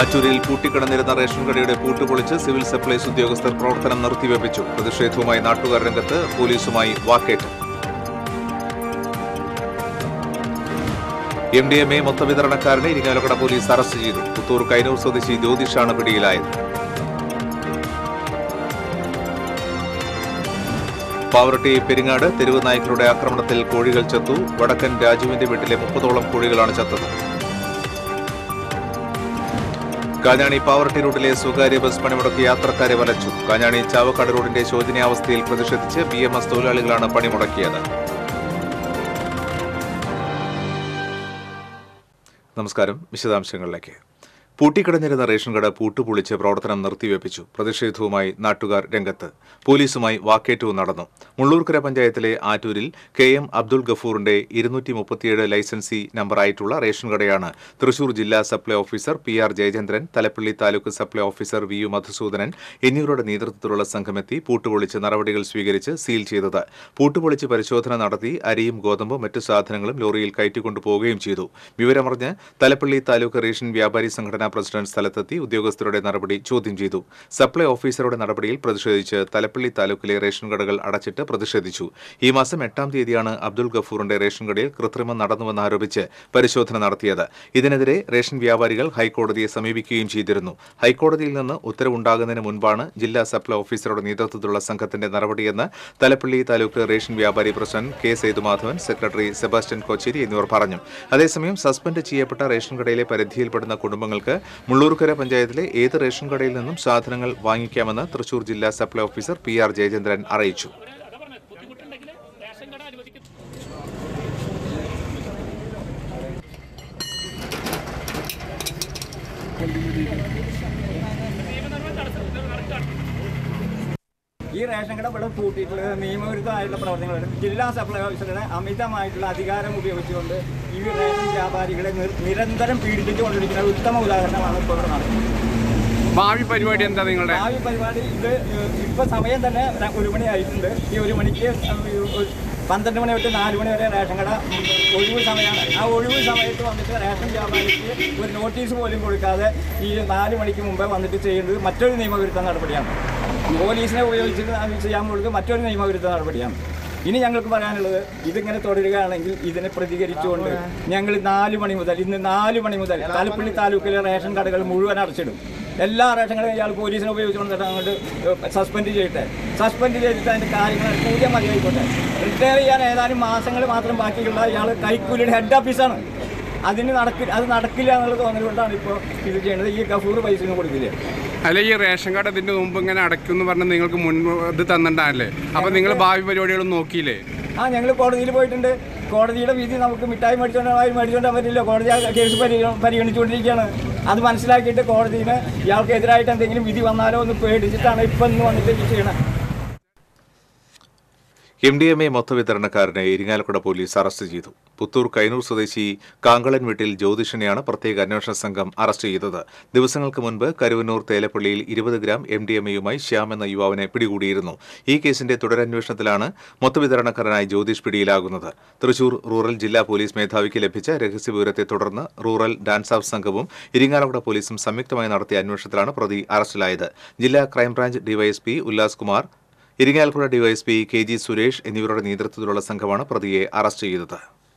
ആറ്റൂരിൽ പൂട്ടിക്കിടന്നിരുന്ന ration കടയുടെ പൂട്ട് പൊളിച്ച് സിവിൽ സപ്ലൈസ് ഉദ്യോഗസ്ഥർ പ്രവർത്തനം നിർത്തിവെപ്പിച്ചു പ്രതിഷേധവുമായി നാട്ടുകാർ രംഗത്ത് പോലീസുമായി വാക്കേറ്റം എം ഡി എം എ മൊത്തവിതരണക്കാരനെ ഇരിങ്ങാലക്കുട പോലീസ് അറസ്റ്റ് ചെയ്തു പുത്തൂർ കൈനൂർ സ്വദേശി ജ്യോതിഷാണ് പിടിയിലായത് പാവറട്ടി പെരിങ്ങാട് തെരുവ് നായ്ക്കളുടെ ആക്രമണത്തിൽ കോഴികൾ ചത്തു വടക്കൻ രാജുവിന്റെ വീട്ടിലെ മുപ്പതോളം കോഴികളാണ് ചത്തത് കാഞ്ഞാണി പാവറട്ടി റൂട്ടിലെ സ്വകാര്യ ബസ് പണിമുടക്കി യാത്രക്കാരെ വലച്ചു കാഞ്ഞാണി ചാവക്കാട് റോഡിന്റെ ശോചനീയാവസ്ഥയിൽ പ്രതിഷേധിച്ച് ബി എം എസ് തൊഴിലാളികളാണ് പണിമുടക്കിയത് നമസ്കാരം വിശദാംശങ്ങളിലേക്ക് പൂട്ടിക്കിടന്നിരുന്ന റേഷൻ കട പൂട്ടുപൊളിച്ച് പ്രവർത്തനം നിർത്തിവെപ്പിച്ചു പ്രതിഷേധവുമായി നാട്ടുകാർ രംഗത്ത് പോലീസുമായി വാക്കേറ്റവും നടന്നു മുള്ളൂർക്കര പഞ്ചായത്തിലെ ആറ്റൂരിൽ കെ എം അബ്ദുൾ ഗഫൂറിന്റെ ഇരുന്നൂറ്റി മുപ്പത്തിയേഴ് ലൈസൻസി നമ്പറായിട്ടുള്ള റേഷൻ കടയാണ് തൃശൂർ ജില്ലാ supply officer P R Jayachandran Thalappilly taluk supply officer V U Madhusoodanan എന്നിവരുടെ നേതൃത്വത്തിലുള്ള സംഘമെത്തി പൂട്ടുപൊളിച്ച് നടപടികൾ സ്വീകരിച്ച് സീൽ ചെയ്തത് പൂട്ടുപൊളിച്ച് പരിശോധന നടത്തി അരിയും ഗോതമ്പും മറ്റു സാധനങ്ങളും ലോറിയിൽ കയറ്റിക്കൊണ്ടുപോവുകയും ചെയ്തു വിവരമറിഞ്ഞ് തലപ്പള്ളി താലൂക്ക് റേഷൻ വ്യാപാരി സംഘടനാ പ്രസിഡന്റ് സ്ഥലത്തെത്തി ഉദ്യോഗസ്ഥരുടെ നടപടി ചോദ്യം ചെയ്തു സപ്ലൈ ഓഫീസറുടെ നടപടിയിൽ പ്രതിഷേധിച്ച് തലപ്പള്ളി താലൂക്കിലെ റേഷൻ കടകൾ അടച്ചിട്ട് പ്രതിഷേധിച്ചു ഈ മാസം എട്ടാം തീയതിയാണ് അബ്ദുൾ ഗഫൂറിന്റെ റേഷൻ കടയിൽ കൃത്രിമം നടന്നുവെന്നാരോപിച്ച് പരിശോധന നടത്തിയത് ഇതിനെതിരെ റേഷൻ വ്യാപാരികൾ ഹൈക്കോടതിയെ സമീപിക്കുകയും ചെയ്തിരുന്നു ഹൈക്കോടതിയിൽ നിന്ന് ഉത്തരവുണ്ടാകുന്നതിന് മുൻപാണ് ജില്ലാ സപ്ലൈ ഓഫീസറുടെ നേതൃത്വത്തിലുള്ള സംഘത്തിന്റെ നടപടിയെന്ന് തലപ്പള്ളി താലൂക്ക് റേഷൻ വ്യാപാരി president K Sethumadhavan secretary Sebastian Kochery എന്നിവർ പറഞ്ഞു അതേസമയം സസ്പെൻഡ് ചെയ്യപ്പെട്ട റേഷൻ കടയിലെ പരിധിയിൽപ്പെടുന്ന കുടുംബങ്ങൾക്ക് മുള്ളൂർക്കര പഞ്ചായത്തിലെ ഏത് റേഷൻ കടയിൽ നിന്നും സാധനങ്ങൾ വാങ്ങിക്കാമെന്ന് തൃശൂർ ജില്ലാ supply officer P R Jayachandran അറിയിച്ചു ഈ റേഷൻ കട ഇവിടെ കൂട്ടിയിട്ടുള്ളത് നിയമവിരുദ്ധമായിട്ടുള്ള പ്രവർത്തനങ്ങളാണ് ജില്ലാ സപ്ലൈ ഓഫീസറുടെ അമിതമായിട്ടുള്ള അധികാരം ഉപയോഗിച്ചുകൊണ്ട് ഈ റേഷൻ വ്യാപാരികളെ നിർ- നിരന്തരം പീഡിപ്പിച്ചുകൊണ്ടിരിക്കുന്ന ഒരു ഉത്തമ ഉദാഹരണമാണ് ഇപ്പോൾ ഇവിടെ നടക്കുന്നത് ഭാവി പരിപാടി എന്താ നിങ്ങളുടെ ഭാവി പരിപാടി ഇത് ഇപ്പൊ സമയം തന്നെ ര- ഒരു മണി ആയിട്ടുണ്ട് ഈ ഒരു മണിക്ക് ഒരു പന്ത്രണ്ട് മണി തൊട്ട് നാല് മണി വരെ റേഷൻ കട ഒഴിവ് സമയമാണ് ആ ഒഴിവ് സമയത്ത് വന്നിട്ട് റേഷൻ വ്യാപാരിക്ക് ഒരു നോട്ടീസ് പോലും കൊടുക്കാതെ ഈ നാല് മണിക്ക് മുമ്പേ വന്നിട്ട് ചെയ്യുന്നത് മറ്റൊരു നിയമവിരുദ്ധ നടപടിയാണ് പോലീസിനെ ഉപയോഗിച്ചിട്ട് അത് ചെയ്യാൻ കൊടുക്കുക മറ്റൊരു നിയമവിരുദ്ധ നടപടിയാണ് ഇനി ഞങ്ങൾക്ക് പറയാനുള്ളത് ഇതിങ്ങനെ തുടരുകയാണെങ്കിൽ ഇതിനെ പ്രതികരിച്ചുകൊണ്ട് ഞങ്ങൾ നാല് മണി മുതൽ ഇന്ന് നാല് മണി മുതൽ താലപ്പള്ളി താലൂക്കിലെ റേഷൻ കടകൾ മുഴുവൻ അടച്ചിടും എല്ലാ റേഷൻ കടയും ഇയാൾ പോലീസിനെ ഉപയോഗിച്ചുകൊണ്ട് അങ്ങോട്ട് സസ്പെൻഡ് ചെയ്യട്ടെ സസ്പെൻഡ് ചെയ്തിട്ട് അതിൻ്റെ കാര്യങ്ങൾ കൂടിയ മതിയായിക്കോട്ടെ റിട്ടയർ ചെയ്യാൻ ഏതാനും മാസങ്ങൾ മാത്രം ബാക്കിയുള്ള ഇയാൾ കൈക്കൂലിയുടെ ഹെഡ് ഓഫീസാണ് അതിന് നടക്കി അത് നടക്കില്ല എന്നുള്ള തോന്നലുകൊണ്ടാണ് ഇപ്പോൾ ഇത് ചെയ്യുന്നത് ഈ ഗഫൂർ പൈസ ഒന്നും കൊടുക്കില്ല അല്ല ഈ റേഷൻ കാർഡ് ഇതിന്റെ മുമ്പ് ഇങ്ങനെ അടയ്ക്കും എന്ന് പറഞ്ഞ് നിങ്ങൾക്ക് മുൻ ഇത് തന്നിട്ടുണ്ടല്ലേ അപ്പൊ നിങ്ങൾ ഭാവി പരിപാടികളും നോക്കിയില്ലേ ആ ഞങ്ങൾ കോടതിയിൽ പോയിട്ടുണ്ട് കോടതിയുടെ വിധി നമുക്ക് മിഠായി മേടിച്ചോണ്ട് പോയി മേടിച്ചോണ്ടാൻ പറ്റില്ല കോടതി ആ കേസ് പരിഗ- പരിഗണിച്ചുകൊണ്ടിരിക്കുകയാണ് അത് മനസ്സിലാക്കിയിട്ട് കോടതിയിൽ ഇയാൾക്ക് എതിരായിട്ട് എന്തെങ്കിലും വിധി വന്നാലോ എന്ന് പേടിച്ചിട്ടാണ് ഇപ്പം ഇന്ന് വന്നിട്ട് ഇത് ചെയ്യണത് എം ഡി എം എ മൊത്തവിതരണക്കാരനെ ഇരിങ്ങാലക്കുട പോലീസ് അറസ്റ്റ് ചെയ്തു പുത്തൂർ കൈനൂർ സ്വദേശി കാങ്കളൻ വീട്ടിൽ ജ്യോതിഷനെയാണ് പ്രത്യേക അന്വേഷണ സംഘം അറസ്റ്റ് ചെയ്തത് ദിവസങ്ങൾക്ക് മുൻപ് കരുവന്നൂർ തേലപ്പള്ളിയിൽ ഇരുപത് ഗ്രാം എം ഡി എം എയുമായി ശ്യാം എന്ന യുവാവിനെ പിടികൂടിയിരുന്നു ഈ കേസിന്റെ തുടരന്വേഷണത്തിലാണ് മൊത്തവിതരണക്കാരനായി ജ്യോതിഷ് പിടിയിലാകുന്നത് തൃശൂർ റൂറൽ ജില്ലാ പോലീസ് മേധാവിക്ക് ലഭിച്ച രഹസ്യവിവരത്തെ തുടർന്ന് റൂറൽ ഡാൻസ് ഓഫ് സംഘവും ഇരിങ്ങാലക്കുട പോലീസും സംയുക്തമായി നടത്തിയ അന്വേഷണത്തിലാണ് പ്രതി അറസ്റ്റിലായത് ജില്ലാ crime branch DYSP Ullas Kumar Irinjalakuda DYSP K G Suresh എന്നിവരുടെ നേതൃത്വത്തിലുള്ള സംഘമാണ് പ്രതിയെ അറസ്റ്റ് ചെയ്തത്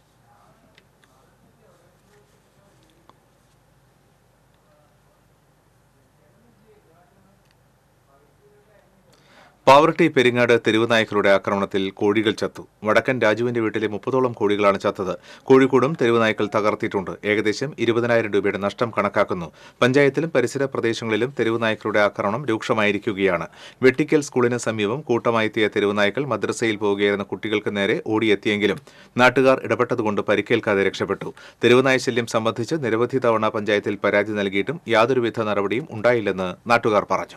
പാവറട്ടി പെരിങ്ങാട് തെരുവുനായ്ക്കളുടെ ആക്രമണത്തിൽ കോഴികൾ ചത്തു വടക്കൻ രാജുവിന്റെ വീട്ടിലെ മുപ്പതോളം കോഴികളാണ് ചത്തത് കോഴിക്കോടും തെരുവുനായ്ക്കൾ തകർത്തിട്ടുണ്ട് ഏകദേശം ഇരുപതിനായിരം രൂപയുടെ നഷ്ടം കണക്കാക്കുന്നു പഞ്ചായത്തിലും പരിസര പ്രദേശങ്ങളിലും തെരുവുനായ്ക്കളുടെ ആക്രമണം രൂക്ഷമായിരിക്കുകയാണ് വെട്ടിക്കൽ സ്കൂളിന് സമീപം കൂട്ടമായെത്തിയ തെരുവുനായ്ക്കൾ മദ്രസയിൽ പോവുകയായിരുന്ന കുട്ടികൾക്ക് നേരെ ഓടിയെത്തിയെങ്കിലും നാട്ടുകാർ ഇടപെട്ടതുകൊണ്ട് പരിക്കേൽക്കാതെ രക്ഷപ്പെട്ടു തെരുവുനായ ശല്യം സംബന്ധിച്ച് നിരവധി തവണ പഞ്ചായത്തിൽ പരാതി നൽകിയിട്ടും യാതൊരുവിധ നടപടിയും ഉണ്ടായില്ലെന്ന് നാട്ടുകാർ പറഞ്ഞു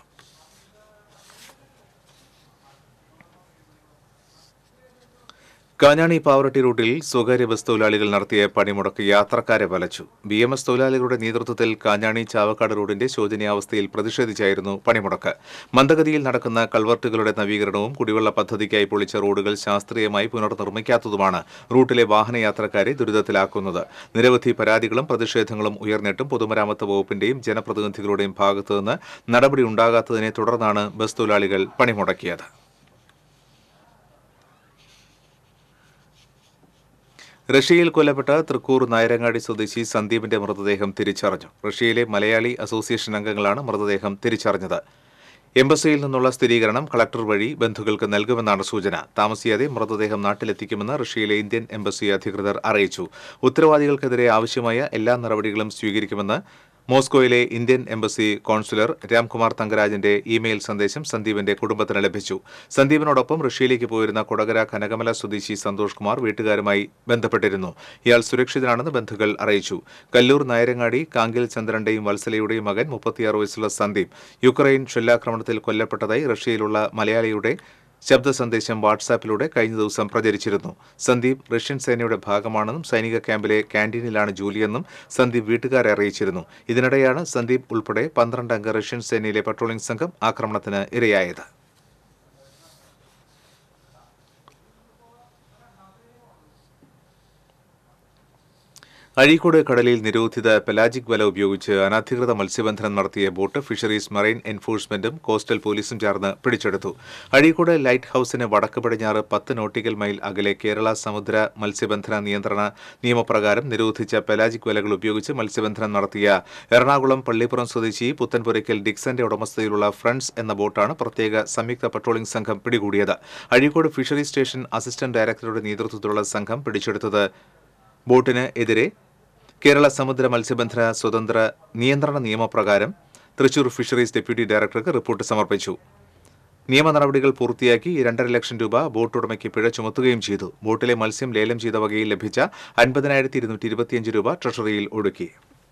കാഞ്ഞാണി പാവറട്ടി റൂട്ടിൽ സ്വകാര്യ ബസ് തൊഴിലാളികൾ നടത്തിയ പണിമുടക്ക് യാത്രക്കാരെ വലച്ചു ബി എം എസ് തൊഴിലാളികളുടെ നേതൃത്വത്തിൽ കാഞ്ഞാണി ചാവക്കാട് റോഡിന്റെ ശോചനീയാവസ്ഥയിൽ പ്രതിഷേധിച്ചായിരുന്നു പണിമുടക്ക് മന്ദഗതിയിൽ നടക്കുന്ന കൾവർട്ടുകളുടെ നവീകരണവും കുടിവെള്ള പദ്ധതിക്കായി പൊളിച്ച റോഡുകൾ ശാസ്ത്രീയമായി പുനർനിർമ്മിക്കാത്തതുമാണ് റൂട്ടിലെ വാഹനയാത്രക്കാരെ ദുരിതത്തിലാക്കുന്നത് നിരവധി പരാതികളും പ്രതിഷേധങ്ങളും ഉയർന്നിട്ടും പൊതുമരാമത്ത് വകുപ്പിന്റെയും ജനപ്രതിനിധികളുടെയും ഭാഗത്തുനിന്ന് നടപടി ഉണ്ടാകാത്തതിനെ തുടർന്നാണ് ബസ് തൊഴിലാളികൾ പണിമുടക്കിയത് റഷ്യയിൽ കൊല്ലപ്പെട്ട തൃക്കൂർ നായരങ്ങാടി സ്വദേശി സന്ദീപിന്റെ മൃതദേഹം തിരിച്ചറിഞ്ഞു റഷ്യയിലെ മലയാളി അസോസിയേഷൻ അംഗങ്ങളാണ് മൃതദേഹം തിരിച്ചറിഞ്ഞത് എംബസിയിൽ നിന്നുള്ള സ്ഥിരീകരണം കളക്ടർ വഴി ബന്ധുക്കൾക്ക് നൽകുമെന്നാണ് സൂചന താമസിയാതെ മൃതദേഹം നാട്ടിലെത്തിക്കുമെന്ന് റഷ്യയിലെ ഇന്ത്യൻ എംബസി അധികൃതർ അറിയിച്ചു ഉത്തരവാദികൾക്കെതിരെ ആവശ്യമായ എല്ലാ നടപടികളും സ്വീകരിക്കുമെന്ന് മോസ്കോയിലെ ഇന്ത്യൻ എംബസി കോൺസുലർ രാംകുമാർ തങ്കരാജിന്റെ ഇമെയിൽ സന്ദേശം സന്ദീപിന്റെ കുടുംബത്തിന് ലഭിച്ചു സന്ദീപിനോടൊപ്പം റഷ്യയിലേക്ക് പോയിരുന്ന കൊടകര കനകമല സ്വദേശി സന്തോഷ് കുമാർ വീട്ടുകാരുമായി ബന്ധപ്പെട്ടിരുന്നു ഇയാൾ സുരക്ഷിതനാണെന്ന് ബന്ധുക്കൾ അറിയിച്ചു കല്ലൂർ നായരങ്ങാടി കാങ്കിൽ ചന്ദ്രന്റെയും വത്സലയുടെയും മകൻ മുപ്പത്തിയാറ് വയസ്സുള്ള സന്ദീപ് യുക്രൈൻ ഷെല്ലാക്രമണത്തിൽ കൊല്ലപ്പെട്ടതായി റഷ്യയിലുള്ള മലയാളിയുടെ ശബ്ദ സന്ദേശം വാട്സാപ്പിലൂടെ കഴിഞ്ഞ ദിവസം പ്രചരിച്ചിരുന്നു സന്ദീപ് റഷ്യൻ സേനയുടെ ഭാഗമാണെന്നും സൈനിക ക്യാമ്പിലെ ക്യാന്റീനിലാണ് ജോലിയെന്നും സന്ദീപ് വീട്ടുകാരെ അറിയിച്ചിരുന്നു ഇതിനിടെയാണ് സന്ദീപ് ഉൾപ്പെടെ പന്ത്രണ്ട് അംഗ റഷ്യൻ സേനയിലെ പട്രോളിംഗ് സംഘം ആക്രമണത്തിന് ഇരയായത് അഴീക്കോട് കടലിൽ നിരോധിത പെലാജിക് വല ഉപയോഗിച്ച് അനധികൃത മത്സ്യബന്ധനം നടത്തിയ ബോട്ട് ഫിഷറീസ് മറൈൻ എൻഫോഴ്സ്മെന്റും കോസ്റ്റൽ പോലീസും ചേർന്ന് പിടിച്ചെടുത്തു അഴീക്കോട് ലൈറ്റ് ഹൌസിന് വടക്ക് പടിഞ്ഞാറ് പത്ത് നോട്ടിക്കൽ മൈൽ അകലെ കേരള സമുദ്ര മത്സ്യബന്ധന നിയന്ത്രണ നിയമപ്രകാരം നിരോധിച്ച പെലാജിക് വലകൾ ഉപയോഗിച്ച് മത്സ്യബന്ധനം നടത്തിയ എറണാകുളം പള്ളിപ്പുറം സ്വദേശി പുത്തൻപുരയ്ക്കൽ ഡിക്സന്റെ ഉടമസ്ഥതയിലുള്ള ഫ്രണ്ട്സ് എന്ന ബോട്ടാണ് പ്രത്യേക സംയുക്ത പട്രോളിംഗ് സംഘം പിടികൂടിയത് അഴീക്കോട് ഫിഷറീസ് സ്റ്റേഷൻ അസിസ്റ്റന്റ് ഡയറക്ടറുടെ നേതൃത്വത്തിലുള്ള സംഘം പിടിച്ചെടുത്തത് ബോട്ടിന് എതിരെ കേരള സമുദ്ര മത്സ്യബന്ധന സ്വതന്ത്ര നിയന്ത്രണ നിയമപ്രകാരം തൃശൂർ ഫിഷറീസ് ഡെപ്യൂട്ടി ഡയറക്ടർക്ക് റിപ്പോർട്ട് സമർപ്പിച്ചു നിയമ നടപടികൾ പൂർത്തിയാക്കി രണ്ടര ലക്ഷം രൂപ ബോട്ട് ഉടമയ്ക്ക് പിഴ ചുമത്തുകയും ചെയ്തു ബോട്ടിലെ മത്സ്യം ലേലം ചെയ്ത വകയിൽ ലഭിച്ച അൻപതിനായിരത്തി ഇരുന്നൂറ്റി ഇരുപത്തിയഞ്ച് രൂപ ട്രഷറിയിൽ ഒടുക്കി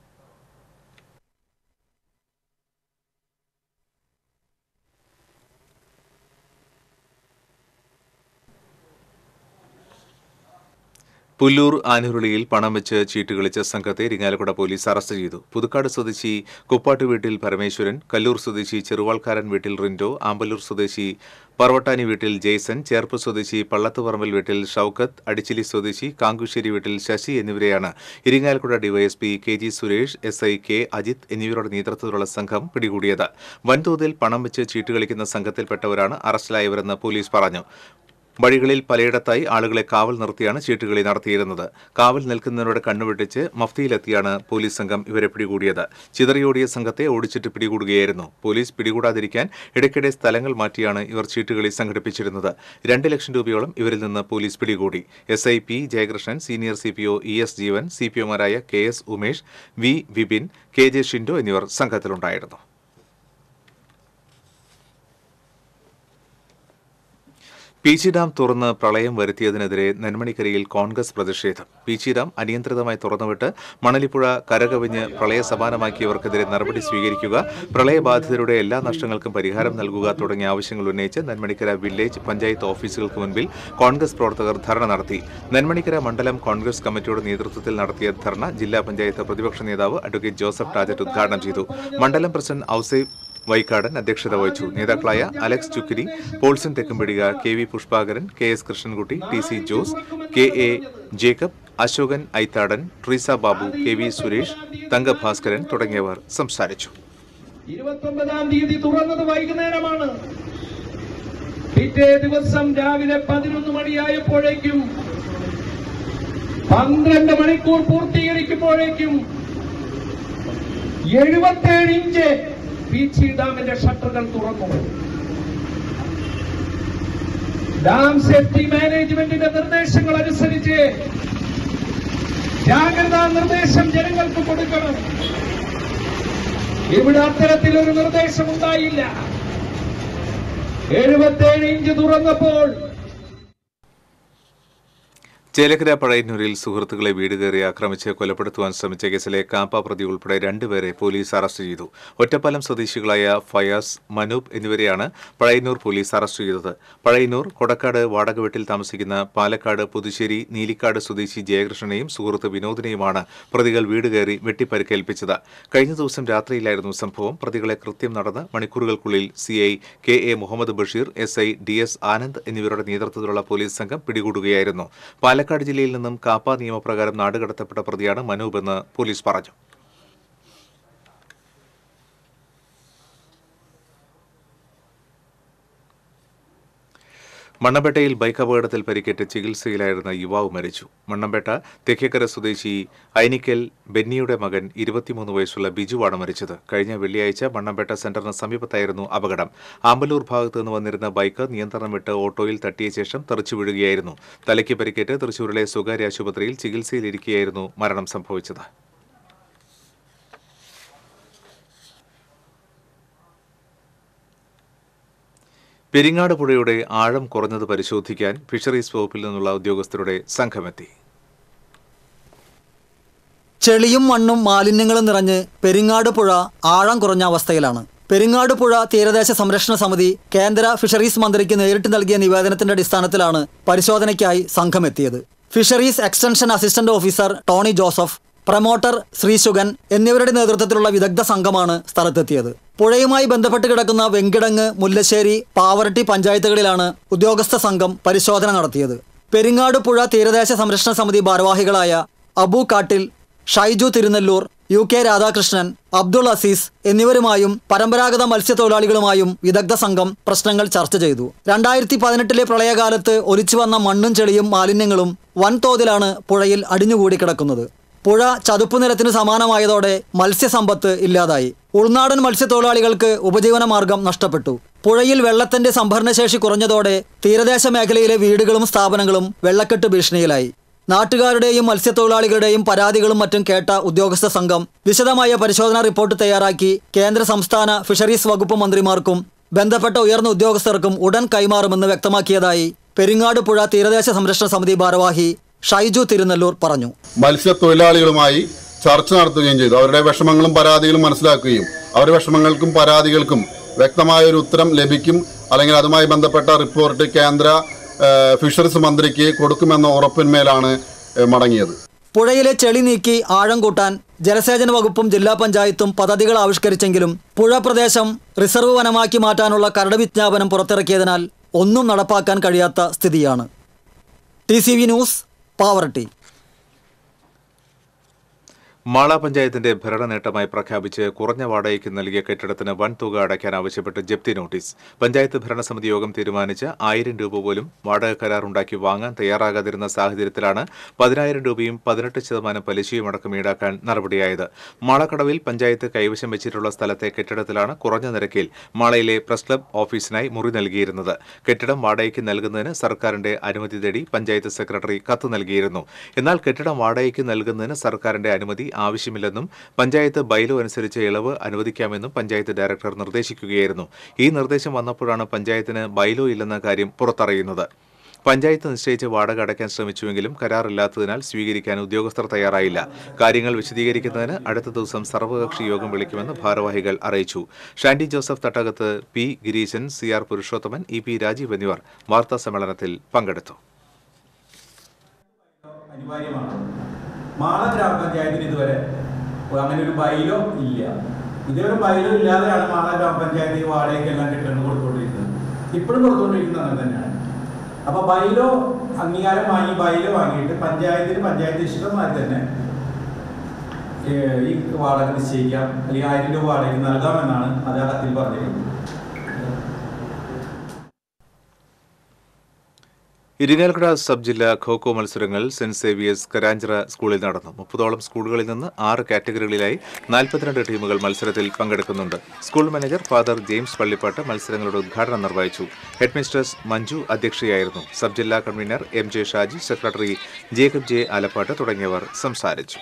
പുല്ലൂർ ആനുരുളിയിൽ പണം വെച്ച് ചീട്ട് കളിച്ച സംഘത്തെ ഇരിങ്ങാലക്കുട പോലീസ് അറസ്റ്റ് ചെയ്തു പുതുക്കാട് സ്വദേശി കുപ്പാട്ട് വീട്ടിൽ പരമേശ്വരൻ കല്ലൂർ സ്വദേശി ചെറുവാൾക്കാരൻ വീട്ടിൽ റിൻഡോ ആമ്പല്ലൂർ സ്വദേശി പറവട്ടാനി വീട്ടിൽ ജെയ്സൺ ചേർപ്പ് സ്വദേശി പള്ളത്തുപറമ്പിൽ വീട്ടിൽ ഷൌക്കത്ത് അടിച്ചിലി സ്വദേശി കാങ്കുശ്ശേരി വീട്ടിൽ ശശി എന്നിവരെയാണ് Irinjalakuda DYSP K G Suresh S I K Ajith എന്നിവരുടെ നേതൃത്വത്തിലുള്ള സംഘം പിടികൂടിയത് വൻതോതിൽ പണം വെച്ച് ചീട്ട് കളിക്കുന്ന സംഘത്തിൽപ്പെട്ടവരാണ് അറസ്റ്റിലായവരെന്ന് പോലീസ് പറഞ്ഞു വഴികളിൽ പലയിടത്തായി ആളുകളെ കാവൽ നിർത്തിയാണ് ചീട്ടുകളി നടത്തിയിരുന്നത് കാവൽ നിൽക്കുന്നവരുടെ കണ്ണുവെട്ടിച്ച് മഫ്തിയിലെത്തിയാണ് പോലീസ് സംഘം ഇവരെ പിടികൂടിയത് ചിതറിയോടിയ സംഘത്തെ ഓടിച്ചിട്ട് പിടികൂടുകയായിരുന്നു പോലീസ് പിടികൂടാതിരിക്കാൻ ഇടയ്ക്കിടെ സ്ഥലങ്ങൾ മാറ്റിയാണ് ഇവർ ചീട്ടുകളി സംഘടിപ്പിച്ചിരുന്നത് രണ്ട് ലക്ഷം രൂപയോളം ഇവരിൽ നിന്ന് പോലീസ് പിടികൂടി S I P Jayakrishnan senior C P O E S Jeevan C P ഒമാരായ K S Umesh V Vipin K J Shindo എന്നിവർ സംഘത്തിലുണ്ടായിരുന്നു പീച്ചി ഡാം തുറന്ന് പ്രളയം വരുത്തിയതിനെതിരെ നെന്മണിക്കരയിൽ കോൺഗ്രസ് പ്രതിഷേധം പീച്ചി ഡാം അനിയന്ത്രിതമായി തുറന്നുവിട്ട് മണലിപ്പുഴ കരകവിഞ്ഞ് പ്രളയ സമാനമാക്കിയവർക്കെതിരെ നടപടി സ്വീകരിക്കുക പ്രളയബാധിതരുടെ എല്ലാ നഷ്ടങ്ങൾക്കും പരിഹാരം നൽകുക തുടങ്ങിയ ആവശ്യങ്ങൾ ഉന്നയിച്ച് നെന്മണിക്കര വില്ലേജ് പഞ്ചായത്ത് ഓഫീസുകൾക്ക് മുൻപിൽ കോൺഗ്രസ് പ്രവർത്തകർ ധർണ നടത്തി നെന്മണിക്കര മണ്ഡലം കോൺഗ്രസ് കമ്മിറ്റിയുടെ നേതൃത്വത്തിൽ നടത്തിയ ധർണ ജില്ലാ പഞ്ചായത്ത് പ്രതിപക്ഷ നേതാവ് അഡ്വക്കേറ്റ് ജോസഫ് ടാജറ്റ് ഉദ്ഘാടനം ചെയ്തു മണ്ഡലം പ്രസിഡന്റ് ഔസേബ് വൈക്കാടൻ അധ്യക്ഷത വഹിച്ചു നേതാക്കളായ Alex Chukkiri Paulson Thekkumpidika K V Pushpakaran K S Krishnankutty T C Jose K A Jacob Ashokan Aithadan Treesa Babu K V Suresh Thankabhaskaran തുടങ്ങിയവർ സംസാരിച്ചു ഇരുപത്തൊമ്പതാം തീയതി തുറന്നത് വൈകുന്നേരമാണ് പിറ്റേ ദിവസം രാവിലെ പതിനൊന്ന് മണിയായപ്പോഴേക്കും പന്ത്രണ്ട് മണിക്കൂർ പൂർത്തീകരിക്കുമ്പോഴേക്കും എഴുപത്തേഴ് ഇഞ്ച് പീച്ചി ഡാമിന്റെ ഷട്ടറുകൾ തുറന്നു ഡാം സേഫ്റ്റി മാനേജ്മെന്റിന്റെ നിർദ്ദേശങ്ങൾ അനുസരിച്ച് ജാഗ്രതാ നിർദ്ദേശം ജനങ്ങൾക്ക് കൊടുക്കണം ഇവിടെ അത്തരത്തിലൊരു നിർദ്ദേശം ഉണ്ടായില്ല എഴുപത്തേഴ് ഇഞ്ച് തുറന്നപ്പോൾ ചേലക്കര പഴയന്നൂരിൽ സുഹൃത്തുക്കളെ വീട് കയറി ആക്രമിച്ച് കൊലപ്പെടുത്തുവാൻ ശ്രമിച്ച കേസിലെ കാപ്പ പ്രതി ഉൾപ്പെടെ രണ്ടുപേരെ പോലീസ് അറസ്റ്റ് ചെയ്തു ഒറ്റപ്പാലം സ്വദേശികളായ ഫയാസ് മനൂപ് എന്നിവരെയാണ് പഴയന്നൂർ പോലീസ് അറസ്റ്റ് ചെയ്തത് പഴയന്നൂർ കൊടക്കാട് വാടക വീട്ടിൽ താമസിക്കുന്ന പാലക്കാട് പുതുശ്ശേരി നീലിക്കാട് സ്വദേശി ജയകൃഷ്ണനെയും സുഹൃത്ത് വിനോദിനെയുമാണ് പ്രതികൾ വീട് കയറി വെട്ടിപ്പരിക്കേൽപ്പിച്ചത് കഴിഞ്ഞ ദിവസം രാത്രിയിലായിരുന്നു സംഭവം പ്രതികളെ കൃത്യം നടന്ന് മണിക്കൂറുകൾക്കുള്ളിൽ CI K A Muhammad Basheer S I D S Anand എന്നിവരുടെ നേതൃത്വത്തിലുള്ള പോലീസ് സംഘം പിടികൂടുകയായിരുന്നു പാലക്കാട് ജില്ലയിൽ നിന്നും കാപ്പ നിയമപ്രകാരം നാടുകടത്തപ്പെട്ട പ്രതിയാണ് മനൂപ് എന്ന് പോലീസ് പറഞ്ഞു മണ്ണമ്പേട്ടയിൽ ബൈക്ക് അപകടത്തിൽ പരിക്കേറ്റ് ചികിത്സയിലായിരുന്ന യുവാവ് മരിച്ചു മണ്ണമ്പേട്ട തെക്കേക്കര സ്വദേശി ഐനിക്കൽ ബെന്നിയുടെ മകൻ ഇരുപത്തിമൂന്ന് വയസ്സുള്ള ബിജുവാണ് മരിച്ചത് കഴിഞ്ഞ വെള്ളിയാഴ്ച മണ്ണമ്പേട്ട സെന്ററിന് സമീപത്തായിരുന്നു അപകടം ആമ്പലൂർ ഭാഗത്തു നിന്ന് വന്നിരുന്ന ബൈക്ക് നിയന്ത്രണം വിട്ട് ഓട്ടോയിൽ തട്ടിയ ശേഷം തെറിച്ചു വീഴുകയായിരുന്നു തലയ്ക്ക് പരിക്കേറ്റ് തൃശൂരിലെ സ്വകാര്യ ആശുപത്രിയിൽ ചികിത്സയിലിരിക്കെയായിരുന്നു മരണം സംഭവിച്ചത് പെരിങ്ങാട് പുഴയുടെ ആഴം കുറഞ്ഞത് പരിശോധിക്കാൻ ഫിഷറീസ് വകുപ്പിൽ നിന്നുള്ള ഉദ്യോഗസ്ഥരുടെ സംഘമെത്തി ചെളിയും മണ്ണും മാലിന്യങ്ങളും നിറഞ്ഞ് പെരിങ്ങാട് പുഴ ആഴം കുറഞ്ഞ അവസ്ഥയിലാണ് പെരിങ്ങാട് പുഴ തീരദേശ സംരക്ഷണ സമിതി കേന്ദ്ര ഫിഷറീസ് മന്ത്രിക്ക് നേരിട്ട് നൽകിയ നിവേദനത്തിന്റെ അടിസ്ഥാനത്തിലാണ് പരിശോധനയ്ക്കായി സംഘമെത്തിയത് fisheries extension assistant officer Tony Joseph promoter Sreeshugan എന്നിവരുടെ നേതൃത്വത്തിലുള്ള വിദഗ്ധ സംഘമാണ് സ്ഥലത്തെത്തിയത് പുഴയുമായി ബന്ധപ്പെട്ട് കിടക്കുന്ന വെങ്കിടങ്ങ് മുല്ലശ്ശേരി പാവറട്ടി പഞ്ചായത്തുകളിലാണ് ഉദ്യോഗസ്ഥ സംഘം പരിശോധന നടത്തിയത് പെരിങ്ങാട് പുഴ തീരദേശ സംരക്ഷണ സമിതി ഭാരവാഹികളായ അബു കാട്ടിൽ ഷൈജു തിരുനെല്ലൂർ യു കെ രാധാകൃഷ്ണൻ അബ്ദുൾ അസീസ് എന്നിവരുമായും പരമ്പരാഗത മത്സ്യത്തൊഴിലാളികളുമായും വിദഗ്ധ സംഘം പ്രശ്നങ്ങൾ ചർച്ച ചെയ്തു രണ്ടായിരത്തി പതിനെട്ടിലെ പ്രളയകാലത്ത് ഒലിച്ചു വന്ന മണ്ണും ചെളിയും മാലിന്യങ്ങളും വൻതോതിലാണ് പുഴയിൽ അടിഞ്ഞുകൂടി കിടക്കുന്നത് പുഴ ചതുപ്പുനിലത്തിന് സമാനമായതോടെ മത്സ്യസമ്പത്ത് ഇല്ലാതായി ഉൾനാടൻ മത്സ്യത്തൊഴിലാളികൾക്ക് ഉപജീവന മാർഗം നഷ്ടപ്പെട്ടു പുഴയിൽ വെള്ളത്തിന്റെ സംഭരണശേഷി കുറഞ്ഞതോടെ തീരദേശ മേഖലയിലെ വീടുകളും സ്ഥാപനങ്ങളും വെള്ളക്കെട്ട് ഭീഷണിയിലായി നാട്ടുകാരുടെയും മത്സ്യത്തൊഴിലാളികളുടെയും പരാതികളും മറ്റും കേട്ട ഉദ്യോഗസ്ഥ സംഘം വിശദമായ പരിശോധനാ റിപ്പോർട്ട് തയ്യാറാക്കി കേന്ദ്ര സംസ്ഥാന ഫിഷറീസ് വകുപ്പ് മന്ത്രിമാർക്കും ബന്ധപ്പെട്ട ഉയർന്ന ഉദ്യോഗസ്ഥർക്കും ഉടൻ കൈമാറുമെന്ന് വ്യക്തമാക്കിയതായി പെരിങ്ങാട് പുഴ തീരദേശ സംരക്ഷണ സമിതി ഭാരവാഹി ഷൈജു തിരുനെല്ലൂർ പറഞ്ഞു മത്സ്യത്തൊഴിലാളികളുമായി ചർച്ച നടത്തുകയും ചെയ്തു അവരുടെ വിഷമങ്ങളും പരാതികളും മനസ്സിലാക്കുകയും അവരുടെ വിഷമങ്ങൾക്കും പരാതികൾക്കും വ്യക്തമായ ഒരു ഉത്തരം ലഭിക്കും അല്ലെങ്കിൽ അതുമായി ബന്ധപ്പെട്ട റിപ്പോർട്ട് കേന്ദ്ര ഏഹ്, ഫിഷറീസ് മന്ത്രിക്ക് കൊടുക്കുമെന്ന ഉറപ്പിന്മേലാണ് ഏഹ്, മടങ്ങിയത് പുഴയിലെ ചെളി നീക്കി ആഴം കൂട്ടാൻ ജലസേചന വകുപ്പും ജില്ലാ പഞ്ചായത്തും പദ്ധതികൾ ആവിഷ്കരിച്ചെങ്കിലും പുഴ പ്രദേശം റിസർവ് വനമാക്കി മാറ്റാനുള്ള കരട് വിജ്ഞാപനം പുറത്തിറക്കിയതിനാൽ ഒന്നും നടപ്പാക്കാൻ കഴിയാത്ത സ്ഥിതിയാണ് T C V news Pavaratty Mala പഞ്ചായത്തിന്റെ ഭരണ നേട്ടമായി പ്രഖ്യാപിച്ച് കുറഞ്ഞ വാടകയ്ക്ക് നൽകിയ കെട്ടിടത്തിന് വൻ തുക അടയ്ക്കാൻ ആവശ്യപ്പെട്ട് ജപ്തി നോട്ടീസ് പഞ്ചായത്ത് ഭരണസമിതി യോഗം തീരുമാനിച്ച് ആയിരം രൂപ പോലും വാടക കരാർ ഉണ്ടാക്കി വാങ്ങാൻ തയ്യാറാകാതിരുന്ന സാഹചര്യത്തിലാണ് പതിനായിരം രൂപയും പതിനെട്ട് ശതമാനം പലിശയും അടക്കം ഈടാക്കാൻ നടപടിയായത് മാളക്കടവിൽ പഞ്ചായത്ത് കൈവശം വെച്ചിട്ടുള്ള സ്ഥലത്തെ കെട്ടിടത്തിലാണ് കുറഞ്ഞ നിരക്കിൽ മാളയിലെ പ്രസ് ക്ലബ് ഓഫീസിനായി മുറി നൽകിയിരുന്നത് കെട്ടിടം വാടകയ്ക്ക് നൽകുന്നതിന് സർക്കാരിന്റെ അനുമതി തേടി പഞ്ചായത്ത് സെക്രട്ടറി കത്ത് നൽകിയിരുന്നു എന്നാൽ കെട്ടിടം വാടകയ്ക്ക് നൽകുന്നതിന് സർക്കാരിന്റെ അനുമതി ആവശ്യമില്ലെന്നും പഞ്ചായത്ത് ബൈലോ അനുസരിച്ച് ഇളവ് അനുവദിക്കാമെന്നും പഞ്ചായത്ത് ഡയറക്ടർ നിർദ്ദേശിക്കുകയായിരുന്നു ഈ നിർദ്ദേശം വന്നപ്പോഴാണ് പഞ്ചായത്തിന് ബൈലോ ഇല്ലെന്ന കാര്യം പുറത്തറിയുന്നത് പഞ്ചായത്ത് നിശ്ചയിച്ച് വാടക അടയ്ക്കാൻ ശ്രമിച്ചുവെങ്കിലും കരാറില്ലാത്തതിനാൽ സ്വീകരിക്കാൻ ഉദ്യോഗസ്ഥർ തയ്യാറായില്ല കാര്യങ്ങൾ വിശദീകരിക്കുന്നതിന് അടുത്ത ദിവസം സർവകക്ഷി യോഗം വിളിക്കുമെന്ന് ഭാരവാഹികൾ അറിയിച്ചു Shandy Joseph Thattakath P Gireeshan C R Purushothaman E P Rajeev എന്നിവർ വാർത്താ സമ്മേളനത്തിൽ പങ്കെടുത്തു അനിവാര്യമാണ് മാള ഗ്രാമപഞ്ചായത്തിന് ഇതുവരെ അങ്ങനെ ഒരു ബൈലോ ഇല്ല ഇതുവരെ ബൈലോ ഇല്ലാതെയാണ് മാള ഗ്രാമപഞ്ചായത്ത് ഈ വാടകയ്ക്കെല്ലാം കെട്ടിടങ്ങൾ കൊടുത്തുകൊണ്ടിരിക്കുന്നത് ഇപ്പോഴും കൊടുത്തുകൊണ്ടിരിക്കുന്നത് അങ്ങനെ തന്നെയാണ് അപ്പൊ ബൈലോ അംഗീകാരം വാങ്ങി ബൈലോ വാങ്ങിയിട്ട് പഞ്ചായത്തിന് പഞ്ചായത്ത് ഇഷ്ടമായി തന്നെ ഏഹ്, ഈ വാടക നിശ്ചയിക്കാം അല്ലെങ്കിൽ ആയിരം രൂപ വാടകയ്ക്ക് നൽകാമെന്നാണ് അത് ആ കത്തിൽ പറഞ്ഞിരിക്കുന്നത് ഇരിങ്ങാലക്കുട സബ് ജില്ലാ ഖോഖോ മത്സരങ്ങൾ സെന്റ് സേവിയേഴ്സ് കരാഞ്ചിറ സ്കൂളിൽ നടന്നു മുപ്പതോളം സ്കൂളുകളിൽ നിന്ന് ആറ് കാറ്റഗറികളിലായി നാൽപ്പത്തിരണ്ട് ടീമുകൾ മത്സരത്തിൽ പങ്കെടുക്കുന്നുണ്ട് school manager father James Pallippattu മത്സരങ്ങളുടെ ഉദ്ഘാടനം നിർവഹിച്ചു ഹെഡ്മിസ്ട്രസ് മഞ്ജു അധ്യക്ഷയായിരുന്നു സബ് ജില്ലാ convener M J Shaji secretary Jacob J Alappatt തുടങ്ങിയവർ സംസാരിച്ചു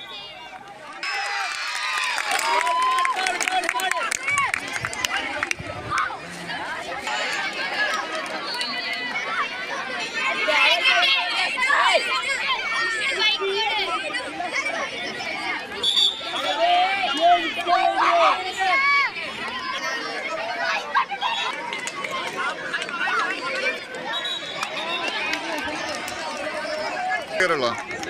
മാത്രമേ ഉള്ളൂ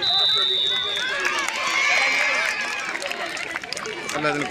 അല്ല അതിന്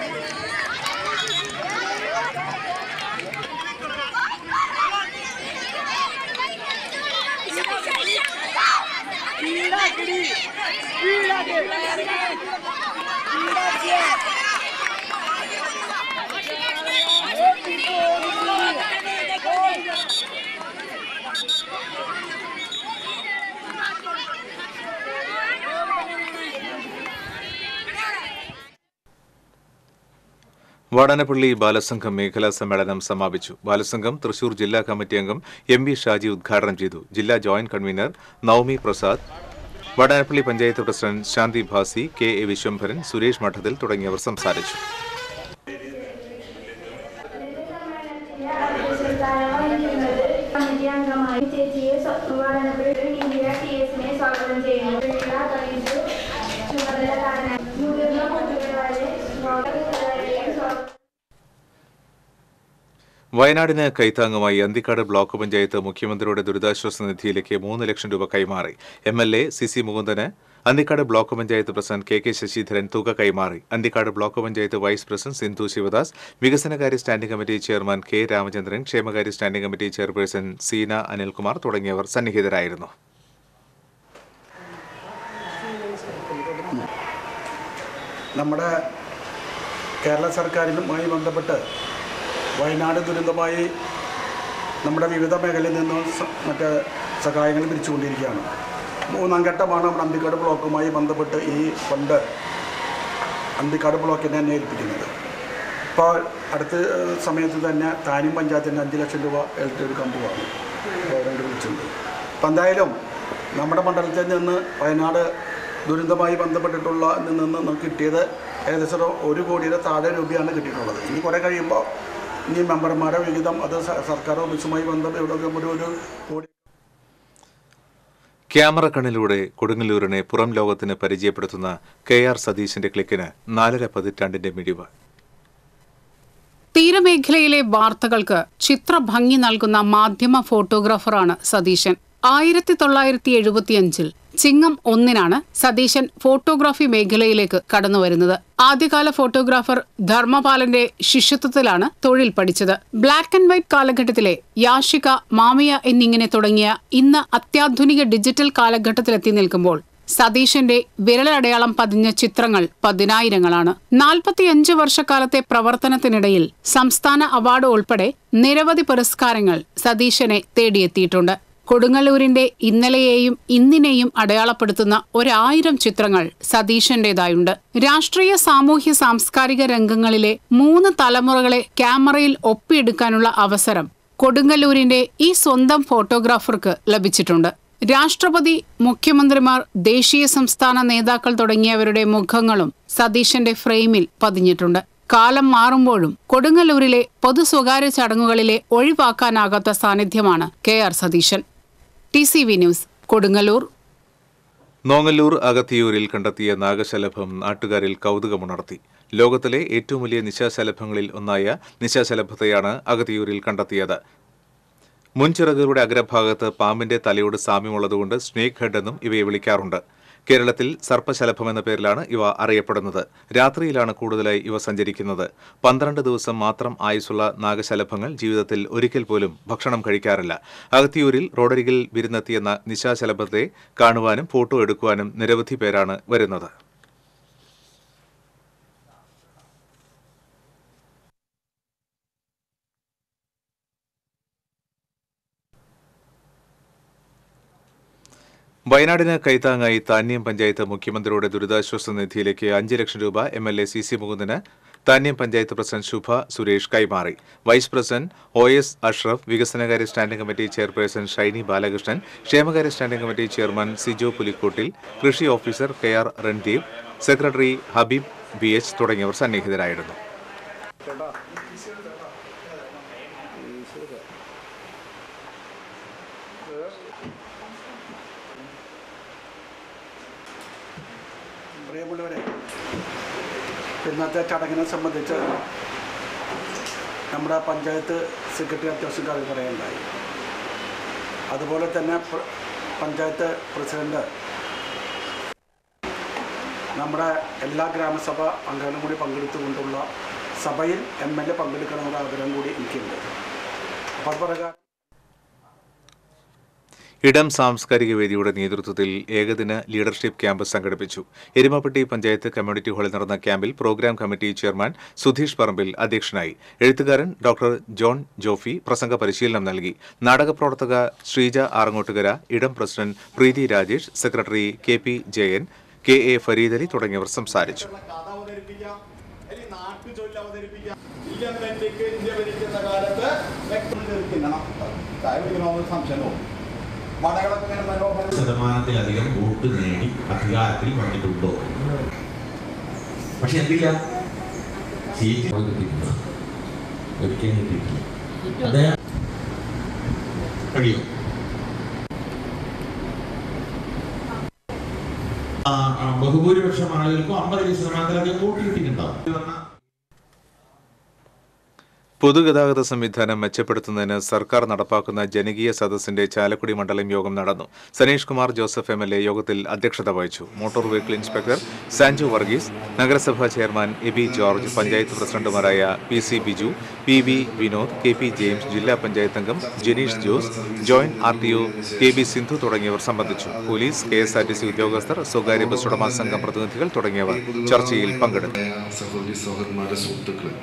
വാടാനപ്പള്ളി ബാലസംഘം മേഖലാ സമ്മേളനം സമാപിച്ചു ബാലസംഘം തൃശൂർ ജില്ലാ കമ്മിറ്റി അംഗം എം വി ഷാജി ഉദ്ഘാടനം ചെയ്തു ജില്ലാ joint convener Navami Prasad Vadanappally panchayat president Shanthi Bhasi K A Viswambharan Suresh Madathil തുടങ്ങിയവർ സംസാരിച്ചു കമ്മിറ്റി അംഗമായി ചേച്ചിയെ വാടനപ്പള്ളി ഇന്ത്യ ടി എസിനെ സ്വാഗതം ചെയ്യുന്നു അറിയിച്ചു ചുമതലക്കാരനായി മുതിർന്ന കുട്ടികളെ സ്വാഗതം വയനാടിന് കൈത്താങ്ങുമായി അന്തിക്കാട് ബ്ലോക്ക് പഞ്ചായത്ത് മുഖ്യമന്ത്രിയുടെ ദുരിതാശ്വാസ നിധിയിലേക്ക് മൂന്ന് ലക്ഷം രൂപ കൈമാറി M L A C C മുകുന്ദന് Anthikad block panchayat president K K Sasidharan തുക കൈമാറി Anthikad block panchayat vice president Sindhu Sivadas വികസനകാര്യ standing committee chairman K Ramachandran ക്ഷേമകാര്യ standing committee chairperson Seena Anilkumar തുടങ്ങിയവർ സന്നിഹിതരായിരുന്നു നമ്മുടെ കേരള സർക്കാരിനുമായി ബന്ധപ്പെട്ട് വയനാട് ദുരന്തമായി നമ്മുടെ വിവിധ മേഖലയിൽ നിന്നും സ- മറ്റ് സഹായങ്ങൾ പിരിച്ചുകൊണ്ടിരിക്കുകയാണ് മൂന്നാം ഘട്ടമാണ് നമ്മുടെ അന്തിക്കാട് ബ്ലോക്കുമായി ബന്ധപ്പെട്ട് ഈ ഫണ്ട് അന്തിക്കാട് ബ്ലോക്കിനെ തന്നെ ഏൽപ്പിക്കുന്നത് ഇപ്പോൾ അടുത്ത ഏഹ്, സമയത്ത് തന്നെ താനും പഞ്ചായത്തിന് അഞ്ച് ലക്ഷം രൂപ എടുക്കാൻ പോവാണ് ഗവൺമെൻറ് വിളിച്ചിട്ടുണ്ട് അപ്പം എന്തായാലും നമ്മുടെ മണ്ഡലത്തിൽ നിന്ന് വയനാട് ദുരന്തമായി ബന്ധപ്പെട്ടിട്ടുള്ള ഇതിൽ നിന്ന് നമുക്ക് കിട്ടിയത് ഏകദേശം ഒരു ഒരു കോടിയുടെ താഴെ രൂപയാണ് കിട്ടിയിട്ടുള്ളത് ഇനി കുറേ കഴിയുമ്പോൾ ഇനി മെമ്പർമാരുടെ വിഹിതം അത് സ- സർക്കാർ ഓഫീസുമായി ബന്ധപ്പെട്ട് ഒരു ഒരു കോടി ക്യാമറ കണ്ണിലൂടെ കൊടുങ്ങല്ലൂരിനെ പുറം ലോകത്തിന് പരിചയപ്പെടുത്തുന്ന കെ ആർ സതീശിന്റെ ക്ലിക്കിന് നാലര പതിറ്റാണ്ടിന്റെ മിഴിവ് തീരമേഖലയിലെ വാർത്തകൾക്ക് ചിത്രഭംഗി നൽകുന്ന മാധ്യമ ഫോട്ടോഗ്രാഫറാണ് സതീശൻ ആയിരത്തി തൊള്ളായിരത്തി എഴുപത്തിയഞ്ചിൽ ചിങ്ങം ഒന്നിനാണ് സതീശൻ ഫോട്ടോഗ്രാഫി മേഖലയിലേക്ക് കടന്നുവരുന്നത് ആദ്യകാല ഫോട്ടോഗ്രാഫർ ധർമ്മപാലന്റെ ശിഷ്യത്വത്തിലാണ് തൊഴിൽ പഠിച്ചത് ബ്ലാക്ക് ആൻഡ് വൈറ്റ് കാലഘട്ടത്തിലെ യാഷിക മാമിയ എന്നിങ്ങനെ തുടങ്ങിയ ഇന്ന് അത്യാധുനിക ഡിജിറ്റൽ കാലഘട്ടത്തിലെത്തി നിൽക്കുമ്പോൾ സതീശന്റെ വിരലടയാളം പതിഞ്ഞ ചിത്രങ്ങൾ പതിനായിരങ്ങളാണ് നാൽപ്പത്തിയഞ്ച് വർഷക്കാലത്തെ പ്രവർത്തനത്തിനിടയിൽ സംസ്ഥാന അവാർഡ് ഉൾപ്പെടെ നിരവധി പുരസ്കാരങ്ങൾ സതീശനെ തേടിയെത്തിയിട്ടുണ്ട് കൊടുങ്ങല്ലൂരിന്റെ ഇന്നലെയെയും ഇന്നിനെയും അടയാളപ്പെടുത്തുന്ന ഒരായിരം ചിത്രങ്ങൾ സതീശന്റേതായുണ്ട് രാഷ്ട്രീയ സാമൂഹ്യ സാംസ്കാരിക രംഗങ്ങളിലെ മൂന്ന് തലമുറകളെ ക്യാമറയിൽ ഒപ്പിയെടുക്കാനുള്ള അവസരം കൊടുങ്ങല്ലൂരിന്റെ ഈ സ്വന്തം ഫോട്ടോഗ്രാഫർക്ക് ലഭിച്ചിട്ടുണ്ട് രാഷ്ട്രപതി മുഖ്യമന്ത്രിമാർ ദേശീയ സംസ്ഥാന നേതാക്കൾ തുടങ്ങിയവരുടെ മുഖങ്ങളും സതീശന്റെ ഫ്രെയിമിൽ പതിഞ്ഞിട്ടുണ്ട് കാലം മാറുമ്പോഴും കൊടുങ്ങല്ലൂരിലെ പൊതു സ്വകാര്യ ചടങ്ങുകളിലെ ഒഴിവാക്കാനാകാത്ത സാന്നിധ്യമാണ് K R Satheesan T C V news Kodungallur Nongallur അകത്തിയൂരിൽ കണ്ടെത്തിയ നാഗശലഭം നാട്ടുകാരിൽ കൗതുകമുണർത്തി ലോകത്തിലെ ഏറ്റവും വലിയ നിശാശലഭങ്ങളിൽ ഒന്നായ നിശാശലഭത്തെയാണ് അകത്തിയൂരിൽ കണ്ടെത്തിയത് മുൻചിറകുകളുടെ അഗ്രഭാഗത്ത് പാമ്പിന്റെ തലയോട് സാമ്യമുള്ളതുകൊണ്ട് സ്നേക്ക് ഹെഡ് എന്നും ഇവയെ വിളിക്കാറുണ്ട് കേരളത്തിൽ സർപ്പശലഭം എന്ന പേരിലാണ് ഇവ അറിയപ്പെടുന്നത് രാത്രിയിലാണ് കൂടുതലായി ഇവ സഞ്ചരിക്കുന്നത് പന്ത്രണ്ട് ദിവസം മാത്രം ആയുസുള്ള നാഗശലഭങ്ങൾ ജീവിതത്തിൽ ഒരിക്കൽ പോലും ഭക്ഷണം കഴിക്കാറില്ല അകത്തിയൂരിൽ റോഡരികിൽ വിരുന്നെത്തിയ ന- നിശാശലഭത്തെ കാണുവാനും ഫോട്ടോ എടുക്കുവാനും നിരവധി പേരാണ് വരുന്നത് വയനാടിന് കൈത്താങ്ങായി താന്യം പഞ്ചായത്ത് മുഖ്യമന്ത്രിയുടെ ദുരിതാശ്വാസ നിധിയിലേക്ക് അഞ്ച് ലക്ഷം രൂപ M L A C C മുകുന്ദന് താന്യം പഞ്ചായത്ത് പ്രസിഡന്റ് ശുഭ സുരേഷ് കൈമാറി vice president O S Ashraf വികസനകാര്യ standing committee chairperson Shiny Balakrishnan ക്ഷേമകാര്യ standing committee chairman Sijo Pulikkottil കൃഷി officer K R Randeep secretary Habeeb B H തുടങ്ങിയവർ സന്നിഹിതരായിരുന്നു പ്രിയമുള്ളവരെ ഇന്നത്തെ ചടങ്ങിനെ സംബന്ധിച്ച് നമ്മുടെ പഞ്ചായത്ത് സെക്രട്ടറി അത്യാവശ്യം കാര്യം പറയുണ്ടായി അതുപോലെ തന്നെ പ്ര- പഞ്ചായത്ത് പ്രസിഡന്റ് നമ്മുടെ എല്ലാ ഗ്രാമസഭ അംഗങ്ങളും കൂടി പങ്കെടുത്തുകൊണ്ടുള്ള സഭയിൽ എം എൽ എ പങ്കെടുക്കണമെന്ന ആഗ്രഹം കൂടി എനിക്കുണ്ട് അപ്പോൾ അത് പ്രകാരം ഇടം സാംസ്കാരിക വേദിയുടെ നേതൃത്വത്തിൽ ഏകദിന ലീഡർഷിപ്പ് ക്യാമ്പ് സംഘടിപ്പിച്ചു എരുമപ്പെട്ടി പഞ്ചായത്ത് കമ്മ്യൂണിറ്റി ഹാളിൽ നടന്ന ക്യാമ്പിൽ programme committee chairman Sudheesh Parambil അധ്യക്ഷനായി എഴുത്തുകാരൻ ഡോക്ടർ ജോൺ ജോഫി പ്രസംഗ പരിശീലനം നൽകി നാടകപ്രവർത്തക ശ്രീജ ആറങ്ങോട്ടുകര ഇടം president Preethi Rajesh secretary K P Jayan K A Fareed Ali തുടങ്ങിയവർ സംസാരിച്ചു ശതമാനത്തിലധികം വോട്ട് നേടി അധികാരത്തിൽ വന്നിട്ടുണ്ടോ പക്ഷെ എന്തില്ല സീറ്റ് കിട്ടിയിട്ടില്ല ഒരിക്കലും കിട്ടിയിട്ടില്ല അദ്ദേഹം കഴിയും ആ, ആ, ബഹുഭൂരിപക്ഷം ആളുകൾക്കും അമ്പത് ശതമാനത്തിലധികം വോട്ട് കിട്ടിയിട്ടുണ്ടാവും പൊതുഗതാഗത സംവിധാനം മെച്ചപ്പെടുത്തുന്നതിന് സർക്കാർ നടപ്പാക്കുന്ന ജനകീയ സദസ്സിന്റെ ചാലക്കുടി മണ്ഡലം യോഗം നടന്നു Saneesh Kumar Joseph M L A യോഗത്തിൽ അധ്യക്ഷത വഹിച്ചു motor vehicle inspector Sanju Varghese നഗരസഭാ ചെയർമാൻ എബി ജോർജ് പഞ്ചായത്ത് പ്രസിഡന്റുമാരായ P C Biju P V Vinod K P James ജില്ലാ പഞ്ചായത്ത് അംഗം Janeesh Jose joint R T O K B Sindhu തുടങ്ങിയവർ സംബന്ധിച്ചു police K S R T C ഉദ്യോഗസ്ഥർ സ്വകാര്യ ബസ് ഉടമ സംഘം പ്രതിനിധികൾ തുടങ്ങിയവർ ചർച്ചയിൽ പങ്കെടുത്തു സഹോദരി സഹോദരന്മാരെ സുഹൃത്തുക്കളെ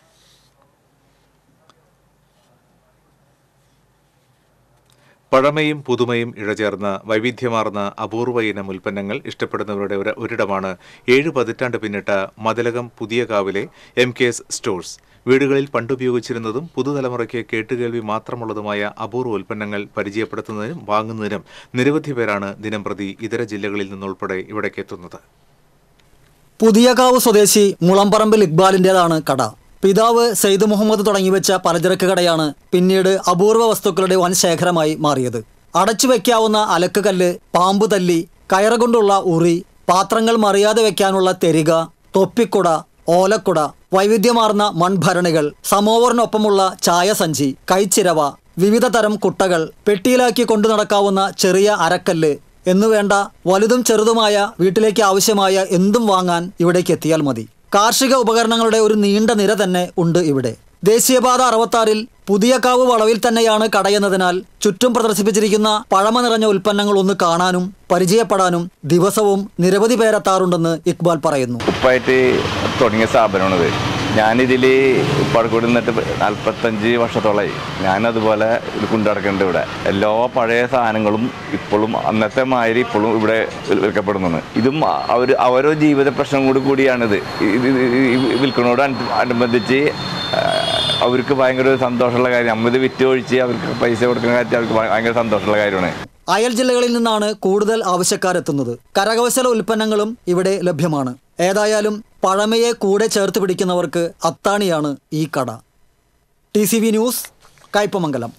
പഴമയും പുതുമയും ഇഴചേർന്ന വൈവിധ്യമാർന്ന അപൂർവ ഇനം ഉൽപ്പന്നങ്ങൾ ഇഷ്ടപ്പെടുന്നവരുടെ ഒരു ഒരിടമാണ് ഏഴ് പതിറ്റാണ്ട് പിന്നിട്ട മതിലകം പുതിയ കാവിലെ എം കെ എസ് സ്റ്റോഴ്സ് വീടുകളിൽ പണ്ടുപയോഗിച്ചിരുന്നതും പുതുതലമുറയ്ക്ക് കേട്ടുകേൾവി മാത്രമുള്ളതുമായ അപൂർവ ഉൽപ്പന്നങ്ങൾ പരിചയപ്പെടുത്തുന്നതിനും വാങ്ങുന്നതിനും നിരവധി പേരാണ് ദിനംപ്രതി ഇതര ജില്ലകളിൽ നിന്നുൾപ്പെടെ ഇവിടേക്ക് എത്തുന്നത് പുതിയകാവ് സ്വദേശി മുളമ്പറമ്പിൽ ഇക്ബാലിൻ്റെതാണ് കട പിതാവ് സെയ്ദ് മുഹമ്മദ് തുടങ്ങിവെച്ച പലചരക്ക് കടയാണ് പിന്നീട് അപൂർവ വസ്തുക്കളുടെ വൻ ശേഖരമായി മാറിയത് അടച്ചു വെക്കാവുന്ന അലക്കുകല്ല് പാമ്പ് തല്ലി കയറുകൊണ്ടുള്ള ഉറി പാത്രങ്ങൾ മറിയാതെ വെക്കാനുള്ള തെരിക തൊപ്പിക്കുട ഓലക്കുട വൈവിധ്യമാർന്ന മൺഭരണികൾ സമോവറിനൊപ്പമുള്ള ചായസഞ്ചി കൈച്ചിരവ വിവിധ തരം കുട്ടകൾ പെട്ടിയിലാക്കി കൊണ്ടു നടക്കാവുന്ന ചെറിയ അരക്കല്ല് എന്നുവേണ്ട വലുതും ചെറുതുമായ വീട്ടിലേക്ക് ആവശ്യമായ എന്തും വാങ്ങാൻ ഇവിടേക്ക് എത്തിയാൽ മതി കാർഷിക ഉപകരണങ്ങളുടെ ഒരു നീണ്ട നിര തന്നെ ഉണ്ട് ഇവിടെ ദേശീയപാത അറുപത്താറിൽ പുതിയ കാവ് വളവിൽ തന്നെയാണ് കടയെന്നതിനാൽ ചുറ്റും പ്രദർശിപ്പിച്ചിരിക്കുന്ന പഴമ നിറഞ്ഞ ഉൽപ്പന്നങ്ങൾ ഒന്ന് കാണാനും പരിചയപ്പെടാനും ദിവസവും നിരവധി പേരെത്താറുണ്ടെന്ന് ഇക്ബാൽ പറയുന്നു ഉപ്പായിട്ട് തുടങ്ങിയ സ്ഥാപനമാണിത് ഞാനിതിൽ പഴക്കൂടി നിന്നിട്ട് നാൽപ്പത്തഞ്ച് വർഷത്തോളമായി ഞാനതുപോലെ ഇത് കൊണ്ടുനടക്കുന്നുണ്ട് ഇവിടെ എല്ലാ പഴയ സാധനങ്ങളും ഇപ്പോഴും അന്നത്തെ മാതിരി ഇപ്പോഴും ഇവിടെ വിൽക്കപ്പെടുന്നുണ്ട് ഇതും അവർ അവരോ ജീവിത പ്രശ്നം കൂടി കൂടിയാണിത് ഇത് വിൽക്കുന്നതോട് അനുബന്ധിച്ച് അവർക്ക് ഭയങ്കര ഒരു സന്തോഷമുള്ള കാര്യം നമ്മളിത് വിറ്റ് ഒഴിച്ച് അവർക്ക് പൈസ കൊടുക്കുന്ന കാര്യത്തിൽ അവർക്ക് ഭയങ്കര സന്തോഷമുള്ള കാര്യമാണ് അയൽ ജില്ലകളിൽ നിന്നാണ് കൂടുതൽ ആവശ്യക്കാരെത്തുന്നത് കരകൗശല ഉൽപ്പന്നങ്ങളും ഇവിടെ ലഭ്യമാണ് ഏതായാലും പഴമയെ കൂടെ ചേർത്ത് പിടിക്കുന്നവർക്ക് അത്താണിയാണ് ഈ കട T C V news Kaipamangalam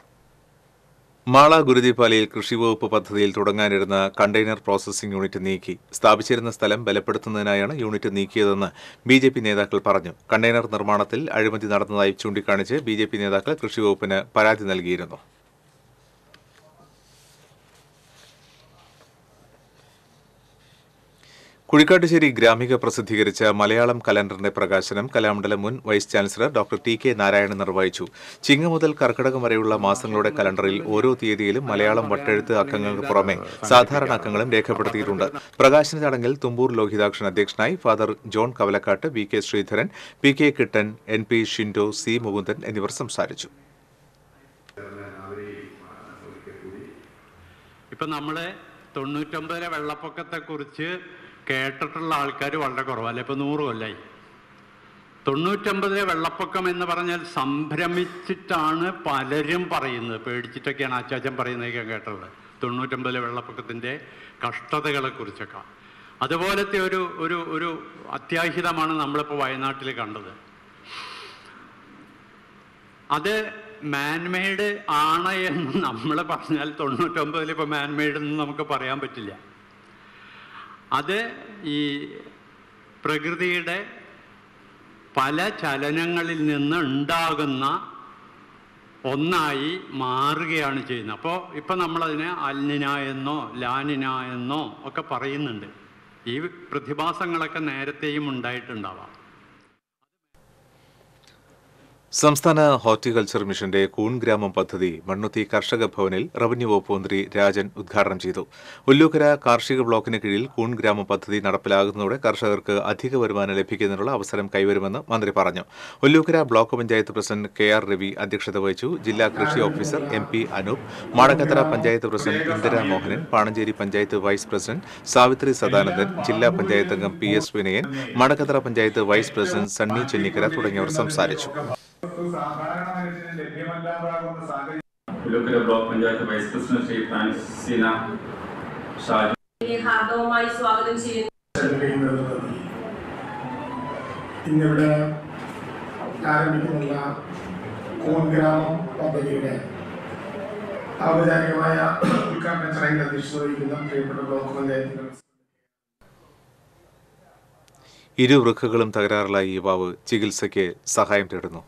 Mala ഗുരുതിപാലയിൽ കൃഷിവകുപ്പ് പദ്ധതിയിൽ തുടങ്ങാനിരുന്ന കണ്ടെയ്നർ പ്രോസസ്സിംഗ് യൂണിറ്റ് നീക്കി സ്ഥാപിച്ചിരുന്ന സ്ഥലം ബലപ്പെടുത്തുന്നതിനായാണ് യൂണിറ്റ് നീക്കിയതെന്ന് ബി ജെ പി നേതാക്കൾ പറഞ്ഞു കണ്ടെയ്നർ നിർമ്മാണത്തിൽ അഴിമതി നടന്നതായി ചൂണ്ടിക്കാണിച്ച് ബി ജെ പി നേതാക്കൾ കൃഷിവകുപ്പിന് പരാതി നൽകിയിരുന്നു കുഴിക്കാട്ടുശ്ശേരി ഗ്രാമിക പ്രസിദ്ധീകരിച്ച മലയാളം കലണ്ടറിന്റെ പ്രകാശനം കലാമണ്ഡലം മുൻ vice chancellor doctor T K Narayanan നിർവഹിച്ചു ചിങ്ങ മുതൽ കർക്കിടകം വരെയുള്ള മാസങ്ങളുടെ കലണ്ടറിൽ ഓരോ തീയതിയിലും മലയാളം വട്ടെഴുത്ത് അക്കങ്ങൾക്ക് പുറമെ സാധാരണ അക്കങ്ങളും രേഖപ്പെടുത്തിയിട്ടുണ്ട് പ്രകാശന ചടങ്ങിൽ തുമ്പൂർ ലോഹിതാക്ഷൻ അധ്യക്ഷനായി father John Kavalakkat V K Sreedharan P K Kittan N P Shindo C Mukundan എന്നിവർ സംസാരിച്ചു ഇപ്പം നമ്മൾ തൊണ്ണൂറ്റൊമ്പതിലെ വെള്ളപ്പൊക്കത്തെക്കുറിച്ച് കേട്ടിട്ടുള്ള ആൾക്കാർ വളരെ കുറവല്ല ഇപ്പം നൂറ് കൊല്ലായി തൊണ്ണൂറ്റൊമ്പതിലെ വെള്ളപ്പൊക്കം എന്ന് പറഞ്ഞാൽ സംഭ്രമിച്ചിട്ടാണ് പലരും പറയുന്നത് പേടിച്ചിട്ടൊക്കെയാണ് അച്ചാച്ചൻ പറയുന്നതൊക്കെ കേട്ടുള്ളത് തൊണ്ണൂറ്റൊമ്പതിലെ വെള്ളപ്പൊക്കത്തിൻ്റെ കഷ്ടതകളെക്കുറിച്ചൊക്കെ അതുപോലത്തെ ഒരു ഒരു ഒരു അത്യാഹിതമാണ് നമ്മളിപ്പോൾ വയനാട്ടിൽ കണ്ടത് അത് മാൻമെയ്ഡ് ആണ് എന്ന് നമ്മൾ പറഞ്ഞാൽ തൊണ്ണൂറ്റൊമ്പതിൽ ഇപ്പോൾ മാൻമെയ്ഡ് എന്ന് നമുക്ക് പറയാൻ പറ്റില്ല അത് ഈ പ്രകൃതിയുടെ പല ചലനങ്ങളിൽ നിന്ന് ഉണ്ടാകുന്ന ഒന്നായി മാറുകയാണ് ചെയ്യുന്നത് അപ്പോൾ ഇപ്പം നമ്മളതിനെ അൽനിന എന്നോ ലാനിന എന്നോ ഒക്കെ പറയുന്നുണ്ട് ഈ പ്രതിഭാസങ്ങളൊക്കെ നേരത്തെയും ഉണ്ടായിട്ടുണ്ടാവാം സംസ്ഥാന ഹോർട്ടിക്കൾച്ചർ മിഷന്റെ കൂൺ ഗ്രാമം പദ്ധതി മണ്ണുത്തി കർഷക ഭവനിൽ റവന്യൂ വകുപ്പ് മന്ത്രി രാജൻ ഉദ്ഘാടനം ചെയ്തു ഒല്ലൂക്കര കാർഷിക ബ്ലോക്കിന് കീഴിൽ കൂൺ ഗ്രാമം പദ്ധതി നടപ്പിലാകുന്നതോടെ കർഷകർക്ക് അധിക വരുമാനം ലഭിക്കുന്നതിനുള്ള അവസരം കൈവരുമെന്ന് മന്ത്രി പറഞ്ഞു Ollukkara block panchayat president K R Ravi അധ്യക്ഷത വഹിച്ചു ജില്ലാ കൃഷി officer M P Anoop Madakkathara panchayat president Indira Mohanan Panancherry panchayat vice president Savithri Sadanandan ജില്ലാ പഞ്ചായത്ത് അംഗം P S Vinayan Madakkathara panchayat vice president Sunny Chennikkara തുടങ്ങിയവർ സംസാരിച്ചു Pulukkara block panchayat vice president Shri Francina Shaji ഹാർദവമായി സ്വാഗതം ചെയ്യുന്നു ഇന്നിവിടെ ആരംഭിക്കുന്നുള്ള കൂൺ ഗ്രാമം പദ്ധതിയുടെ ഔപചാരികമായ ഉദ്ഘാടന ചടങ്ങിൽ അധ്യക്ഷത വഹിക്കുന്ന പ്രിയപ്പെട്ട ബ്ലോക്ക് പഞ്ചായത്ത് ഇരു വൃക്കകളും തകരാറിലായ യുവാവ് ചികിത്സയ്ക്ക് സഹായം തേടുന്നു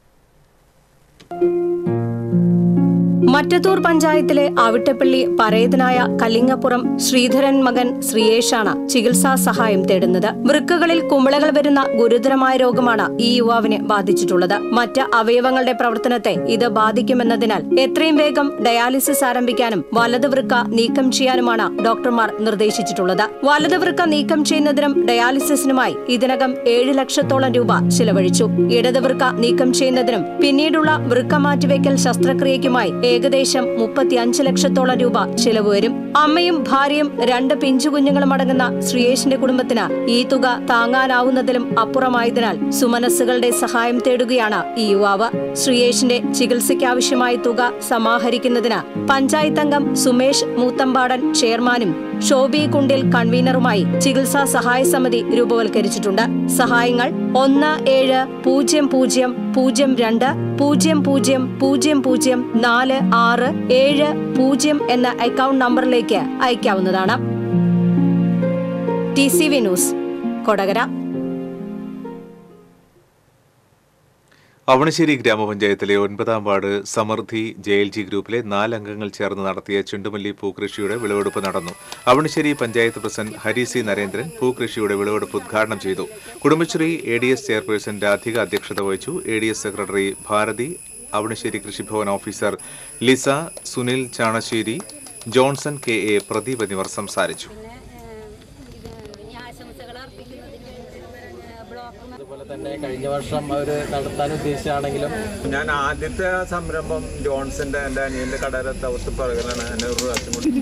മറ്റത്തൂർ പഞ്ചായത്തിലെ അവിട്ടപ്പള്ളി പരേതനായ കല്ലിങ്ങപ്പുറം ശ്രീധരൻ മകൻ ശ്രീയേഷാണ് ചികിത്സാ സഹായം തേടുന്നത് വൃക്കകളിൽ കുമിളകൾ വരുന്ന ഗുരുതരമായ രോഗമാണ് ഈ യുവാവിനെ ബാധിച്ചിട്ടുള്ളത് മറ്റ് അവയവങ്ങളുടെ പ്രവർത്തനത്തെ ഇത് ബാധിക്കുമെന്നതിനാൽ എത്രയും വേഗം ഡയാലിസിസ് ആരംഭിക്കാനും വലത് വൃക്ക നീക്കം ചെയ്യാനുമാണ് ഡോക്ടർമാർ നിർദ്ദേശിച്ചിട്ടുള്ളത് വലത് വൃക്ക നീക്കം ചെയ്യുന്നതിനും ഡയാലിസിസിനുമായി ഇതിനകം ഏഴ് ലക്ഷത്തോളം രൂപ ചിലവഴിച്ചു ഇടത് വൃക്ക നീക്കം ചെയ്യുന്നതിനും പിന്നീടുള്ള വൃക്ക മാറ്റിവെക്കൽ ശസ്ത്രക്രിയയ്ക്കുമായി ഏകദേശം മുപ്പത്തിയഞ്ച് ലക്ഷത്തോളം രൂപ ചിലവ് വരും അമ്മയും ഭാര്യയും രണ്ട് പിഞ്ചു കുഞ്ഞുങ്ങളും അടങ്ങുന്ന ശ്രീയേഷിന്റെ കുടുംബത്തിന് ഈ തുക താങ്ങാനാവുന്നതിലും അപ്പുറമായതിനാൽ സുമനസ്സുകളുടെ സഹായം തേടുകയാണ് ഈ യുവാവ് ശ്രീയേഷിന്റെ ചികിത്സയ്ക്കാവശ്യമായ തുക സമാഹരിക്കുന്നതിന് പഞ്ചായത്ത് അംഗം സുമേഷ് മൂത്തമ്പാടൻ ചെയർമാനും ഷോബി കുണ്ടിൽ കൺവീനറുമായി ചികിത്സാ സഹായ സമിതി രൂപവൽക്കരിച്ചിട്ടുണ്ട് സഹായങ്ങൾ ഒന്ന് ഏഴ് പൂജ്യം പൂജ്യം പൂജ്യം രണ്ട് പൂജ്യം പൂജ്യം പൂജ്യം പൂജ്യം നാല് ആറ് ഏഴ് പൂജ്യം എന്ന അക്കൗണ്ട് നമ്പറിലേക്ക് അയക്കാവുന്നതാണ് T C V news Kodakara Avanissery ഗ്രാമപഞ്ചായത്തിലെ ഒൻപതാം വാർഡ് സമൃദ്ധി ജെ എൽ ജി ഗ്രൂപ്പിലെ നാലംഗങ്ങൾ ചേർന്ന് നടത്തിയ ചെണ്ടുമല്ലി പൂക്കൃഷിയുടെ വിളവെടുപ്പ് നടന്നു അവണശ്ശേരി പഞ്ചായത്ത് പ്രസിഡന്റ് ഹരി സി നരേന്ദ്രൻ പൂക്കൃഷിയുടെ വിളവെടുപ്പ് ഉദ്ഘാടനം ചെയ്തു Kudumbashree A D S chairperson Radhika അധ്യക്ഷത വഹിച്ചു A D S secretary Bharathi Avanissery Krishibhavan officer Lisa Sunil Chanassery Johnson K A Pradeep എന്നിവർ സംസാരിച്ചു അതുപോലെ തന്നെ കഴിഞ്ഞ വർഷം അവർ നടത്താൻ ഉദ്ദേശിച്ചാണെങ്കിലും ഞാൻ ആദ്യത്തെ സംരംഭം ജോൺസന്റെ എൻ്റെ അനിയന്റെ കടയുടെ തവത്ത് പറകലാണ് എന്നെ ഒരു പ്രാവശ്യം കൂടി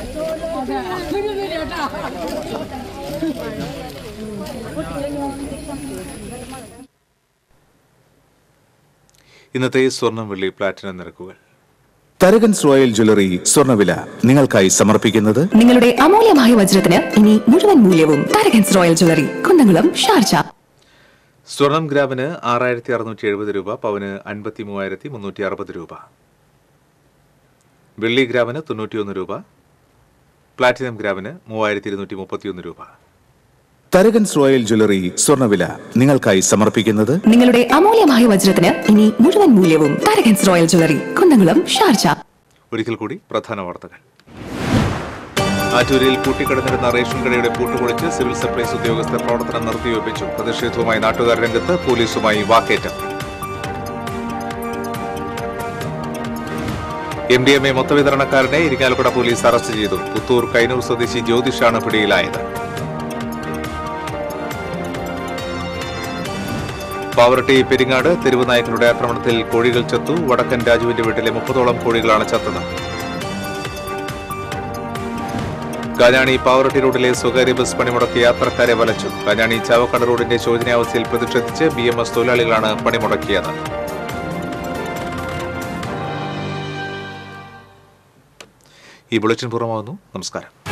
ഇന്നത്തെ സ്വർണം വെള്ളി പ്ലാറ്റിനം നിരക്കുകൾ തരകൻസ് റോയൽ ജ്വല്ലറി സ്വർണ്ണവില നിങ്ങൾക്കായി സമർപ്പിക്കുന്നത് നിങ്ങളുടെ അമൂല്യമായ വജ്രത്തിന് ഇനി മുഴുവൻ മൂല്യവും Tharakans royal jewellery Kunnamkulam Sharjah സ്വർണം ഗ്രാമിന് ആറായിരത്തി അറുന്നൂറ്റി എഴുപത് രൂപ പവന് അൻപത്തി മൂവായിരത്തി മുന്നൂറ്റി അറുപത് രൂപ വെള്ളി ഗ്രാമിന് തൊണ്ണൂറ്റിയൊന്ന് രൂപ പ്ലാറ്റിനം ഗ്രാമിന് മൂവായിരത്തി ഇരുന്നൂറ്റി മുപ്പത്തിയൊന്ന് രൂപ തരകൻസ് റോയൽ ജ്വല്ലറി സ്വർണ്ണവില നിങ്ങൾക്കായി സമർപ്പിക്കുന്നത് നിങ്ങളുടെ അമൂല്യമായ വജ്രത്തിന് ഇനി മുഴുവൻ മൂല്യവും Tharakans royal jewellery Kunnamkulam Sharjah ഒരിക്കൽ കൂടി പ്രധാന വാർത്തകൾ ആറ്റൂരിൽ പൂട്ടിക്കിടന്നിരുന്ന റേഷൻ കടയുടെ പൂട്ടുപൊളിച്ച് സിവിൽ സപ്ലൈസ് ഉദ്യോഗസ്ഥർ പ്രവർത്തനം നിർത്തിവെപ്പിച്ചു പ്രതിഷേധവുമായി നാട്ടുകാർ രംഗത്ത് പോലീസുമായി വാക്കേറ്റം എം ഡി എം എ മൊത്തവിതരണക്കാരനെ ഇരിങ്ങാലക്കുട പോലീസ് അറസ്റ്റ് ചെയ്തു പുത്തൂർ കൈനൂർ സ്വദേശി ജ്യോതിഷാണ് പിടിയിലായത് പാവറട്ടി പെരിങ്ങാട് തെരുവ് നായകരുടെ ആക്രമണത്തിൽ കോഴികൾ ചത്തു വടക്കൻ രാജുവിന്റെ വീട്ടിലെ മുപ്പതോളം കോഴികളാണ് ചത്തത് കാഞ്ഞാണി പാവറട്ടി റോഡിലെ സ്വകാര്യ ബസ് പണിമുടക്കി യാത്രക്കാരെ വലച്ചു കാഞ്ഞാണി ചാവക്കാട് റോഡിന്റെ ശോചനീയാവസ്ഥയിൽ പ്രതിഷേധിച്ച് ബി എം എസ് തൊഴിലാളികളാണ് പണിമുടക്കിയത് ഈ ബുള്ളറ്റിൻ പൂർണ്ണമാകുന്നു നമസ്കാരം